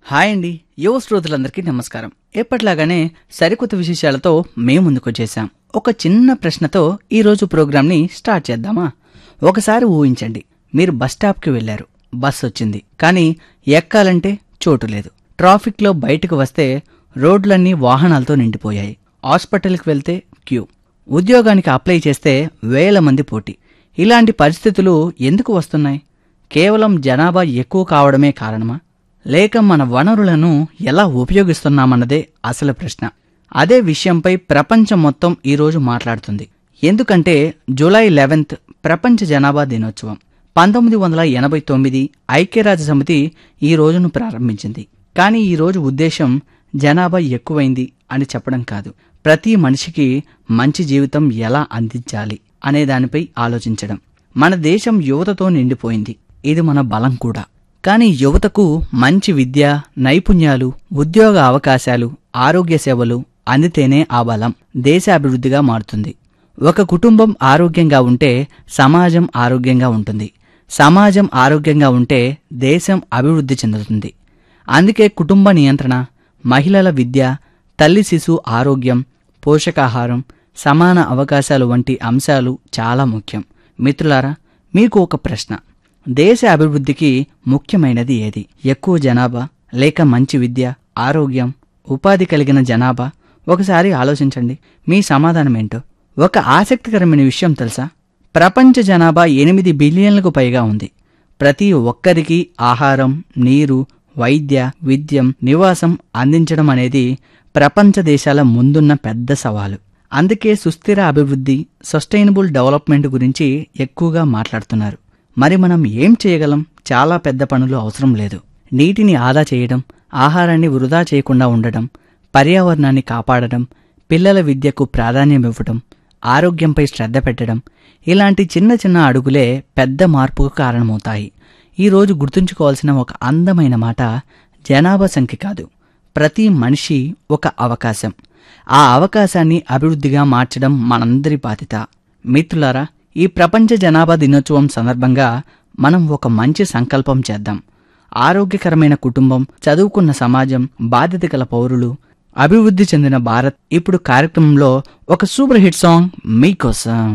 hi అండి యువ శ్రోతలందరికీ నమస్కారం ఎప్పట్లాగానే సరికొత్త విశేషాలతో మేము ముందుకొచ్చేసాం ఒక చిన్న ప్రశ్నతో ఈరోజు ప్రోగ్రాంని స్టార్ట్ చేద్దామా ఒకసారి ఊహించండి మీరు బస్ స్టాప్కి వెళ్ళారు బస్ వచ్చింది కానీ ఎక్కాలంటే చోటు లేదు ట్రాఫిక్లో బయటకు వస్తే రోడ్లన్నీ వాహనాలతో నిండిపోయాయి హాస్పిటల్కి వెళ్తే క్యూ ఉద్యోగానికి అప్లై చేస్తే వేల మంది పోటీ ఇలాంటి పరిస్థితులు ఎందుకు వస్తున్నాయి కేవలం జనాభా ఎక్కువ కావడమే కారణమా లేక మన వనరులను ఎలా ఉపయోగిస్తున్నామన్నదే అసలు ప్రశ్న అదే విషయంపై ప్రపంచం మొత్తం ఈరోజు మాట్లాడుతుంది ఎందుకంటే జూలై లెవెన్త్ ప్రపంచ జనాభా దినోత్సవం పంతొమ్మిది వందల ఎనభై తొమ్మిది ఐక్యరాజ్య సమితి ఈ రోజును ప్రారంభించింది కానీ ఈ రోజు ఉద్దేశం జనాభా ఎక్కువైంది అని చెప్పడం కాదు ప్రతి మనిషికి మంచి జీవితం ఎలా అందించాలి అనే దానిపై ఆలోచించడం మన దేశం యువతతో నిండిపోయింది ఇది మన బలం కూడా కానీ యువతకు మంచి విద్య నైపుణ్యాలు ఉద్యోగ అవకాశాలు ఆరోగ్య సేవలు అందితేనే ఆ బలం దేశ అభివృద్ధిగా మారుతుంది ఒక కుటుంబం ఆరోగ్యంగా ఉంటే సమాజం ఆరోగ్యంగా ఉంటుంది సమాజం ఆరోగ్యంగా ఉంటే దేశం అభివృద్ధి చెందుతుంది అందుకే కుటుంబ నియంత్రణ మహిళల విద్య తల్లి శిశు ఆరోగ్యం పోషకాహారం సమాన అవకాశాలు వంటి అంశాలు చాలా ముఖ్యం మిత్రులారా మీకు ఒక ప్రశ్న దేశ అభివృద్ధికి ముఖ్యమైనది ఏది ఎక్కువ జనాభా లేక మంచి విద్య ఆరోగ్యం ఉపాధి కలిగిన జనాభా ఒకసారి ఆలోచించండి మీ సమాధానం ఏంటో ఒక ఆసక్తికరమైన విషయం తెలుసా ప్రపంచ జనాభా ఎనిమిది బిలియన్లకు పైగా ఉంది ప్రతి ఒక్కరికి ఆహారం నీరు వైద్య విద్యం నివాసం అందించడం అనేది ప్రపంచ దేశాల ముందున్న పెద్ద సవాలు అందుకే సుస్థిర అభివృద్ధి సస్టైనబుల్ డెవలప్మెంట్ గురించి ఎక్కువగా మాట్లాడుతున్నారు మరి మనం ఏం చేయగలం చాలా పెద్ద పనులు అవసరం లేదు నీటిని ఆదా చేయడం ఆహారాన్ని వృధా చేయకుండా ఉండడం పర్యావరణాన్ని కాపాడడం పిల్లల విద్యకు ప్రాధాన్యం ఇవ్వడం ఆరోగ్యంపై శ్రద్ధ పెట్టడం ఇలాంటి చిన్న చిన్న అడుగులే పెద్ద మార్పుకు కారణమవుతాయి ఈరోజు గుర్తుంచుకోవాల్సిన ఒక అందమైన మాట జనాభా సంఖ్య కాదు ప్రతి మనిషి ఒక అవకాశం ఆ అవకాశాన్ని అభివృద్ధిగా మార్చడం మనందరి బాధ్యత మిత్రులారా ఈ ప్రపంచ జనాభా దినోత్సవం సందర్భంగా మనం ఒక మంచి సంకల్పం చేద్దాం ఆరోగ్యకరమైన కుటుంబం చదువుకున్న సమాజం బాధ్యత గల పౌరులు అభివృద్ధి చెందిన భారత్ ఇప్పుడు కార్యక్రమంలో ఒక సూపర్ హిట్ సాంగ్ మీకోసం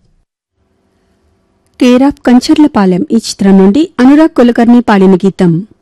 కేర్ ఆఫ్ కంచర్లపాలెం ఈ చిత్రం నుండి అనురాగ్ కులకర్ణి పాడిన గీతం